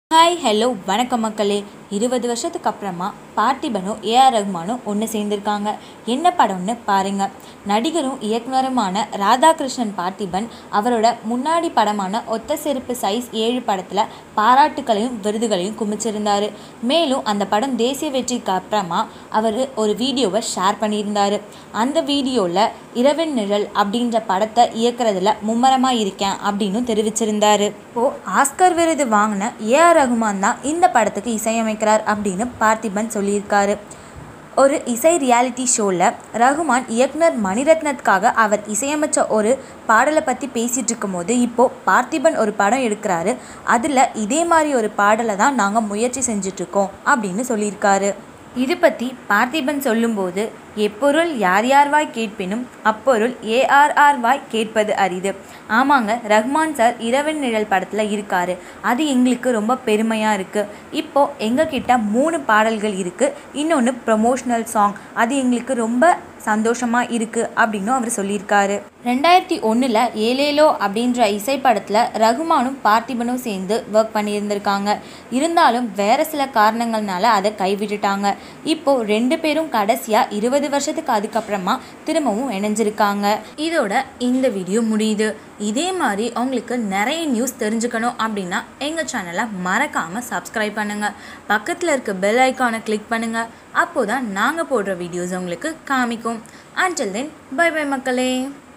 hi hello வணக்கம் மக்களே இருபது வருஷத்துக்கு அப்புறமா பார்த்திபனும் ஏஆர் ரஹ்மானும் ஒன்று சேர்ந்திருக்காங்க என்ன படம்னு பாருங்க நடிகரும் இயக்குனருமான ராதாகிருஷ்ணன் பார்த்திபன் அவரோட முன்னாடி படமான ஒத்த செருப்பு சைஸ் ஏழு படத்தில் பாராட்டுகளையும் விருதுகளையும் குமிச்சிருந்தாரு மேலும் அந்த படம் தேசிய வெற்றிக்கு அப்புறமா அவர் ஒரு வீடியோவை ஷேர் பண்ணியிருந்தாரு அந்த வீடியோவில் இரவின் நிழல் அப்படின்ற படத்தை இயக்குறதுல மும்மரமாக இருக்கேன் அப்படின்னு தெரிவிச்சிருந்தாரு இப்போது ஆஸ்கர் விருது வாங்கின ஏஆர் ரகுமான் தான் இந்த படத்துக்கு இசையமைக்கிறார் அப்படின்னு பார்த்திபன் சொல்லியிருக்காரு ஒரு இசை ரியாலிட்டி ஷோவில் ரகுமான் இயக்குனர் மணிரத்னத்துக்காக அவர் இசையமைச்ச ஒரு பாடலை பற்றி பேசிகிட்டு இருக்கும்போது இப்போது பார்த்திபன் ஒரு படம் எடுக்கிறாரு அதில் இதே மாதிரி ஒரு பாடலை தான் நாங்கள் முயற்சி செஞ்சிட்ருக்கோம் அப்படின்னு சொல்லியிருக்காரு இது பற்றி பார்த்திபன் சொல்லும்போது எப்பொருள் யார் யார் வாய் கேட்பினும் அப்பொருள் ஏஆர்ஆர் வாய் கேட்பது அரிது ஆமாங்க ரஹ்மான் சார் இரவின் நிழல் படத்தில் இருக்காரு அது எங்களுக்கு ரொம்ப பெருமையாக இருக்குது இப்போது எங்ககிட்ட மூணு பாடல்கள் இருக்குது இன்னொன்று ப்ரொமோஷ்னல் சாங் அது எங்களுக்கு ரொம்ப சந்தோஷமாக இருக்குது அப்படின்னும் அவர் சொல்லியிருக்காரு ரெண்டாயிரத்தி ஒன்றில் ஏலேலோ அப்படின்ற இசை படத்தில் ரகுமானும் பார்த்திபனும் சேர்ந்து ஒர்க் பண்ணியிருந்திருக்காங்க இருந்தாலும் வேறு சில காரணங்கள்னால அதை கைவிட்டுட்டாங்க இப்போது ரெண்டு பேரும் கடைசியாக இருபது வருஷத்துக்கு அதுக்கப்புறமா திரும்பவும் இணைஞ்சிருக்காங்க இதோட இந்த வீடியோ முடியுது இதே மாதிரி உங்களுக்கு நிறைய நியூஸ் தெரிஞ்சுக்கணும் அப்படின்னா எங்கள் சேனலை மறக்காமல் சப்ஸ்கிரைப் பண்ணுங்கள் பக்கத்தில் இருக்க பெல் ஐக்கானை கிளிக் பண்ணுங்கள் அப்போ தான் நாங்கள் போடுற வீடியோஸ் உங்களுக்கு காமிக்கும் அன்டில் தென் பை பை மக்களே